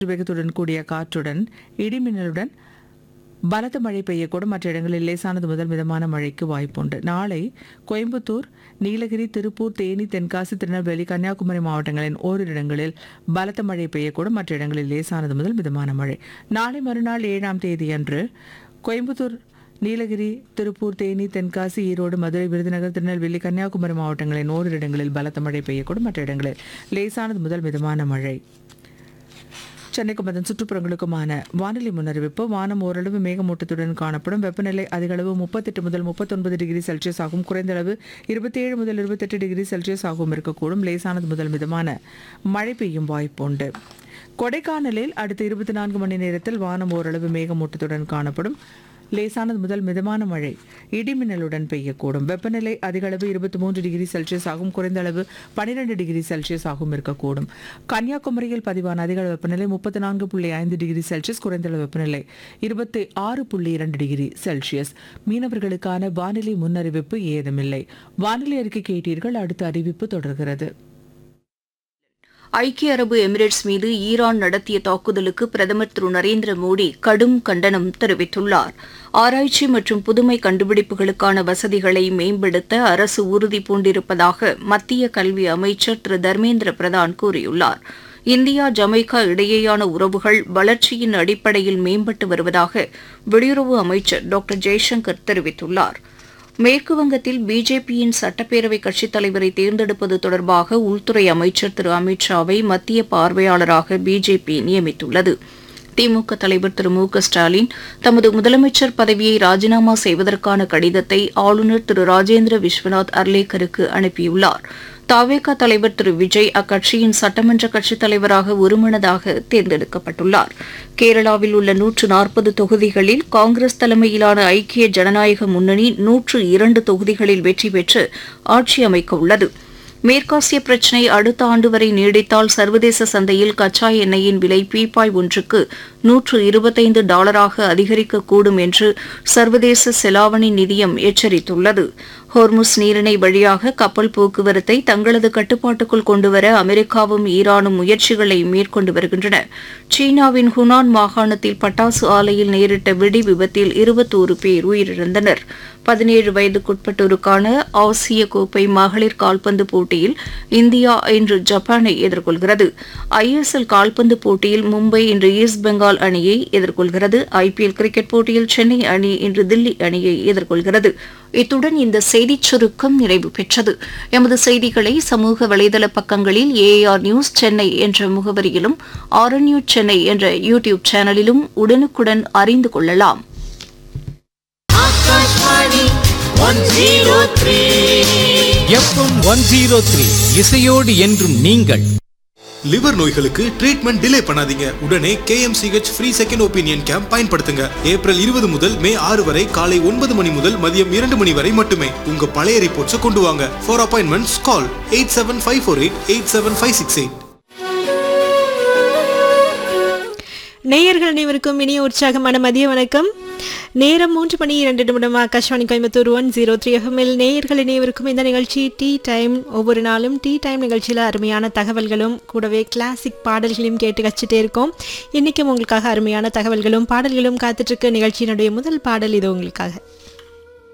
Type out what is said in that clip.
வேகத்துடன் கூடிய காற்றுடன் இடிமின்னலுடன் பலத்த மழை பெய்யக்கூடும் மற்ற இடங்களில் லேசானது முதல் மிதமான மழைக்கு வாய்ப்புண்டு நாளை கோயம்புத்தூர் நீலகிரி திருப்பூர் தேனி தென்காசி திருநெல்வேலி கன்னியாகுமரி மாவட்டங்களின் ஓரிரு இடங்களில் பலத்த மழை பெய்யக்கூடும் மற்ற இடங்களில் லேசானது முதல் மிதமான மழை நாளை மறுநாள் ஏழாம் தேதியன்று கோயம்புத்தூர் நீலகிரி திருப்பூர் தேனி தென்காசி ஈரோடு மதுரை விருதுநகர் திருநெல்வேலி கன்னியாகுமரி மாவட்டங்களின் ஓரிரு இடங்களில் பலத்த மழை பெய்யக்கூடும் மற்ற இடங்களில் லேசானது முதல் மிதமான மழை சென்னைக்கும் அதன் சுற்றுப்புறங்களுக்குமான வானிலை முன்னறிவிப்பு வானம் ஓரளவு மேகமூட்டத்துடன் காணப்படும் வெப்பநிலை அதிகளவு முப்பத்தெட்டு முதல் முப்பத்தொன்பது டிகிரி செல்சியஸ் ஆகும் குறைந்த அளவு இருபத்தேழு முதல் இருபத்தெட்டு டிகிரி செல்சியஸ் ஆகவும் இருக்கக்கூடும் லேசானது முதல் மிதமான மழை பெய்யும் வாய்ப்புண்டு கொடைக்கானலில் அடுத்த இருபத்தி நான்கு மணி நேரத்தில் வானம் ஓரளவு மேகமூட்டத்துடன் காணப்படும் லேசானது முதல் மிதமான மழை இடிமின்னலுடன் பெய்யக்கூடும் வெப்பநிலை அதிகளவு இருபத்தி மூன்று டிகிரி செல்சியஸ் ஆகும் குறைந்த அளவு பனிரெண்டு டிகிரி செல்சியஸ் ஆகும் இருக்கக்கூடும் கன்னியாகுமரியில் பதிவான அதிகள வெப்பநிலை முப்பத்தி நான்கு புள்ளி ஐந்து டிகிரி செல்சியஸ் குறைந்த அளவு வெப்பநிலை இருபத்தி ஆறு புள்ளி இரண்டு டிகிரி செல்சியஸ் மீனவர்களுக்கான வானிலை முன்னறிவிப்பு ஏதுமில்லை வானிலை அறிக்கை கேட்டீர்கள் அடுத்த அறிவிப்பு தொடர்கிறது ஐக்கிய அரபு எமிரேட்ஸ் மீது ஈரான் நடத்திய தாக்குதலுக்கு பிரதமர் திரு நரேந்திர மோடி கடும் கண்டனம் தெரிவித்துள்ளார் ஆராய்ச்சி மற்றும் புதுமை கண்டுபிடிப்புகளுக்கான வசதிகளை மேம்படுத்த அரசு உறுதி பூண்டிருப்பதாக மத்திய கல்வி அமைச்சர் திரு தர்மேந்திர பிரதான் கூறியுள்ளார் இந்தியா ஜமைக்கா இடையேயான உறவுகள் வளர்ச்சியின் அடிப்படையில் மேம்பட்டு வருவதாக வெளியுறவு அமைச்சர் டாக்டர் ஜெய்சங்கர் தெரிவித்துள்ளார் மேற்கு வங்கத்தில் பிஜேபியின் சட்டப்பேரவை கட்சித் தலைவரை தேர்ந்தெடுப்பது தொடர்பாக உள்துறை அமைச்சர் திரு அமித் ஷாவை மத்திய பார்வையாளராக பிஜேபி நியமித்துள்ளது திமுக தலைவர் திரு மு க ஸ்டாலின் தமது முதலமைச்சர் பதவியை ராஜினாமா செய்வதற்கான கடிதத்தை ஆளுநர் திரு ராஜேந்திர விஸ்வநாத் அர்லேக்கருக்கு அனுப்பியுள்ளார் தாவேகா தலைவர் திரு விஜய் அக்கட்சியின் சட்டமன்ற கட்சித் தலைவராக ஒருமனதாக தேர்ந்தெடுக்கப்பட்டுள்ளார் கேரளாவில் உள்ள நூற்று நாற்பது தொகுதிகளில் காங்கிரஸ் தலைமையிலான ஐக்கிய ஜனநாயக முன்னணி நூற்று இரண்டு தொகுதிகளில் வெற்றி பெற்று ஆட்சி அமைக்க உள்ளது மேற்காசிய பிரச்சினை அடுத்த ஆண்டு வரை நீடித்தால் சர்வதேச சந்தையில் கச்சா எண்ணெயின் விலை பீப்பாய் ஒன்றுக்கு நூற்று இருபத்தைந்து டாலராக அதிகரிக்கக்கூடும் என்று சர்வதேச செலாவணி நிதியம் எச்சரித்துள்ளது ஹோர்முஸ் நீரிணை வழியாக கப்பல் போக்குவரத்தை தங்களது கட்டுப்பாட்டுக்குள் கொண்டுவர அமெரிக்காவும் ஈரானும் முயற்சிகளை மேற்கொண்டு வருகின்றன சீனாவின் ஹுனான் மாகாணத்தில் பட்டாசு ஆலையில் நேரிட்ட வெடி விபத்தில் இருபத்தோரு பேர் உயிரிழந்தனர் பதினேழு வயதுக்குட்பட்டோருக்கான ஆசிய கோப்பை மகளிர் கால்பந்து போட்டியில் இந்தியா இன்று ஜப்பானை எதிர்கொள்கிறது ஐஎஸ்எல் கால்பந்து போட்டியில் மும்பை இன்று ஈஸ்ட் பெங்கால் அணியை எதிர்கொள்கிறது ஐபிஎல் கிரிக்கெட் போட்டியில் சென்னை அணி இன்று தில்லி அணியை எதிர்கொள்கிறது இத்துடன் இந்த செய்திச் சுருக்கம் நிறைவு பெற்றது எமது செய்திகளை சமூக வலைதள பக்கங்களில் ஏஆர் நியூஸ் சென்னை என்ற முகவரியிலும் ஆர் நியூஸ் சென்னை என்ற யூடியூப் சேனலிலும் உடனுக்குடன் அறிந்து கொள்ளலாம் எஃப்எம் ஒன் ஜீரோ த்ரீ இசையோடு என்றும் நீங்கள் லிவர் நோய்களுக்கு ட்ரீட்மெண்ட் டிலே பண்ணாதீங்க உடனே KMCH free second opinion camp பயன்படுத்துங்க ஏப்ரல் இருபது முதல் மே ஆறு வரை காலை ஒன்பது மணி முதல் மதியம் இரண்டு மணி வரை மட்டுமே உங்க பழைய ரிப்போர்ட்ஸை கொண்டு வாங்க for appointments call eight seven five four eight eight seven five six eight நேயர்கள் அனைவருக்கும் இனிய உற்சாகமான மதிய வணக்கம் நேரம் மூன்று மணி இரண்டு நிமிடம் Akashvani Coimbatore one zero three எஃப்எம்எல் நேயர்கள் அனைவருக்கும் இந்த நிகழ்ச்சி டீ டைம் ஒவ்வொரு நாளும் டீ டைம் நிகழ்ச்சியில் அருமையான தகவல்களும் கூடவே கிளாசிக் பாடல்களையும் கேட்டு வச்சுட்டே இருக்கோம் இன்றைக்கும் உங்களுக்காக அருமையான தகவல்களும் பாடல்களும் காத்துட்ருக்கு நிகழ்ச்சியினுடைய முதல் பாடல் இது உங்களுக்காக